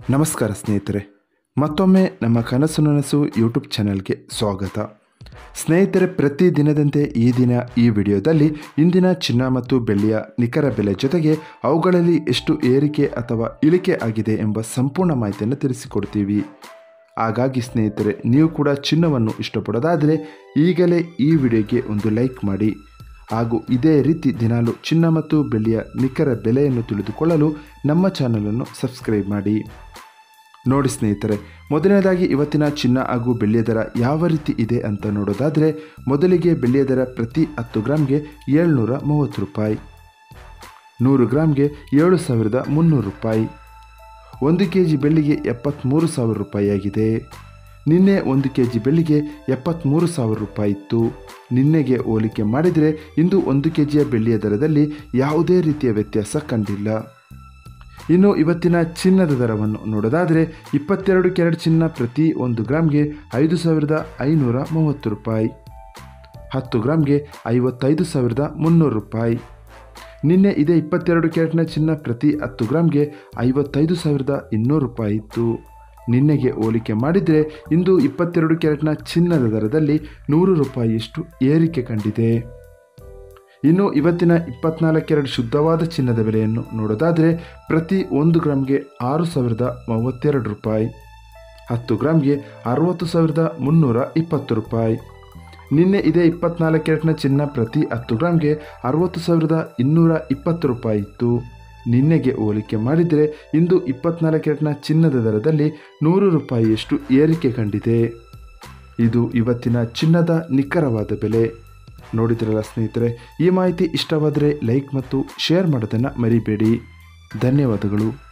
ನಮಸ್ಕಾರ ಸ್ನೇಹಿತರೆ ಮತ್ತೊಮ್ಮೆ ನಮ್ಮ ಕನಸು ನನಸು ಯೂಟ್ಯೂಬ್ ಚಾನೆಲ್ಗೆ ಸ್ವಾಗತ ಸ್ನೇಹಿತರೆ ಪ್ರತಿ ದಿನದಂತೆ ಈ ದಿನ ಈ ವಿಡಿಯೋದಲ್ಲಿ ಇಂದಿನ ಚಿನ್ನ ಮತ್ತು ಬೆಳ್ಳಿಯ ನಿಖರ ಬೆಲೆ ಜೊತೆಗೆ ಅವುಗಳಲ್ಲಿ ಎಷ್ಟು ಏರಿಕೆ ಅಥವಾ ಇಳಿಕೆ ಆಗಿದೆ ಎಂಬ ಸಂಪೂರ್ಣ ಮಾಹಿತಿಯನ್ನು ತಿಳಿಸಿಕೊಡ್ತೀವಿ ಹಾಗಾಗಿ ಸ್ನೇಹಿತರೆ ನೀವು ಕೂಡ ಚಿನ್ನವನ್ನು ಇಷ್ಟಪಡೋದಾದರೆ ಈಗಲೇ ಈ ವಿಡಿಯೋಗೆ ಒಂದು ಲೈಕ್ ಮಾಡಿ ಹಾಗೂ ಇದೇ ರೀತಿ ದಿನಾಲು ಚಿನ್ನ ಮತ್ತು ಬೆಳ್ಳಿಯ ನಿಖರ ಬೆಲೆಯನ್ನು ತಿಳಿದುಕೊಳ್ಳಲು ನಮ್ಮ ಚಾನಲನ್ನು ಸಬ್ಸ್ಕ್ರೈಬ್ ಮಾಡಿ ನೋಡಿ ಸ್ನೇಹಿತರೆ ಮೊದಲನೇದಾಗಿ ಇವತ್ತಿನ ಚಿನ್ನ ಹಾಗೂ ಬೆಳ್ಳಿಯ ದರ ಯಾವ ರೀತಿ ಇದೆ ಅಂತ ನೋಡೋದಾದರೆ ಮೊದಲಿಗೆ ಬೆಳ್ಳಿಯ ದರ ಪ್ರತಿ ಹತ್ತು ಗ್ರಾಮ್ಗೆ ಏಳ್ನೂರ ಮೂವತ್ತು ರೂಪಾಯಿ ನೂರು ಗ್ರಾಮ್ಗೆ ಏಳು ಸಾವಿರದ ಮುನ್ನೂರು ರೂಪಾಯಿ ಒಂದು ಕೆ ಜಿ ಬೆಳ್ಳಿಗೆ ಎಪ್ಪತ್ತ್ಮೂರು ಸಾವಿರ ರೂಪಾಯಿ ಆಗಿದೆ ನಿನ್ನೆ ಒಂದು ಕೆ ಜಿ ಬೆಳ್ಳಿಗೆ ಎಪ್ಪತ್ತ್ಮೂರು ಸಾವಿರ ರೂಪಾಯಿ ಇತ್ತು ನಿನ್ನೆಗೆ ಹೋಲಿಕೆ ಮಾಡಿದರೆ ಇಂದು ಒಂದು ಕೆ ಜಿಯ ಬೆಳ್ಳಿಯ ದರದಲ್ಲಿ ಯಾವುದೇ ರೀತಿಯ ವ್ಯತ್ಯಾಸ ಕಂಡಿಲ್ಲ ಇನ್ನು ಇವತ್ತಿನ ಚಿನ್ನದ ದರವನ್ನು ನೋಡೋದಾದರೆ ಇಪ್ಪತ್ತೆರಡು ಕ್ಯಾರೆಟ್ ಚಿನ್ನ ಪ್ರತಿ ಒಂದು ಗ್ರಾಮ್ಗೆ ಐದು ಸಾವಿರದ ಐನೂರ ಮೂವತ್ತು ರೂಪಾಯಿ ಹತ್ತು ಗ್ರಾಮ್ಗೆ ಐವತ್ತೈದು ಸಾವಿರದ ಮುನ್ನೂರು ರೂಪಾಯಿ ನಿನ್ನೆ ಇದೇ ಇಪ್ಪತ್ತೆರಡು ಕ್ಯಾರೆಟ್ನ ಚಿನ್ನ ಪ್ರತಿ ಹತ್ತು ಗ್ರಾಮ್ಗೆ ಐವತ್ತೈದು ಸಾವಿರದ ಇನ್ನೂರು ರೂಪಾಯಿ ಇತ್ತು ನಿನ್ನೆಗೆ ಹೋಲಿಕೆ ಮಾಡಿದರೆ ಇಂದು ಇಪ್ಪತ್ತೆರಡು ಕ್ಯಾರೆಟ್ನ ಚಿನ್ನದ ದರದಲ್ಲಿ ನೂರು ರೂಪಾಯಿಯಷ್ಟು ಏರಿಕೆ ಕಂಡಿದೆ ಇನ್ನು ಇವತ್ತಿನ ಇಪ್ಪತ್ನಾಲ್ಕು ಕ್ಯಾರೆಟ್ ಶುದ್ಧವಾದ ಚಿನ್ನದ ಬೆಲೆಯನ್ನು ನೋಡೋದಾದರೆ ಪ್ರತಿ ಒಂದು ಗ್ರಾಮ್ಗೆ ಆರು ಸಾವಿರದ ಮೂವತ್ತೆರಡು ರೂಪಾಯಿ ಹತ್ತು ಗ್ರಾಮ್ಗೆ ಅರವತ್ತು ಸಾವಿರದ ಮುನ್ನೂರ ಇಪ್ಪತ್ತು ರೂಪಾಯಿ ನಿನ್ನೆ ಇದೇ ಇಪ್ಪತ್ನಾಲ್ಕು ಕ್ಯಾರೆಟ್ನ ಚಿನ್ನ ಪ್ರತಿ ಹತ್ತು ಗ್ರಾಮ್ಗೆ ಅರವತ್ತು ಸಾವಿರದ ಇನ್ನೂರ ಇಪ್ಪತ್ತು ರೂಪಾಯಿ ಇತ್ತು ನಿನ್ನೆಗೆ ಹೋಲಿಕೆ ಮಾಡಿದರೆ ಇಂದು ಇಪ್ಪತ್ನಾಲ್ಕು ಕ್ಯಾರೆಟ್ನ ಚಿನ್ನದ ದರದಲ್ಲಿ ನೂರು ರೂಪಾಯಿಯಷ್ಟು ಏರಿಕೆ ಕಂಡಿದೆ ಇದು ಇವತ್ತಿನ ಚಿನ್ನದ ನಿಖರವಾದ ಬೆಲೆ ನೋಡಿದ್ರಲ್ಲ ಸ್ನೇಹಿತರೆ ಈ ಮಾಹಿತಿ ಇಷ್ಟವಾದರೆ ಲೈಕ್ ಮತ್ತು ಶೇರ್ ಮಾಡೋದನ್ನು ಮರಿಬೇಡಿ ಧನ್ಯವಾದಗಳು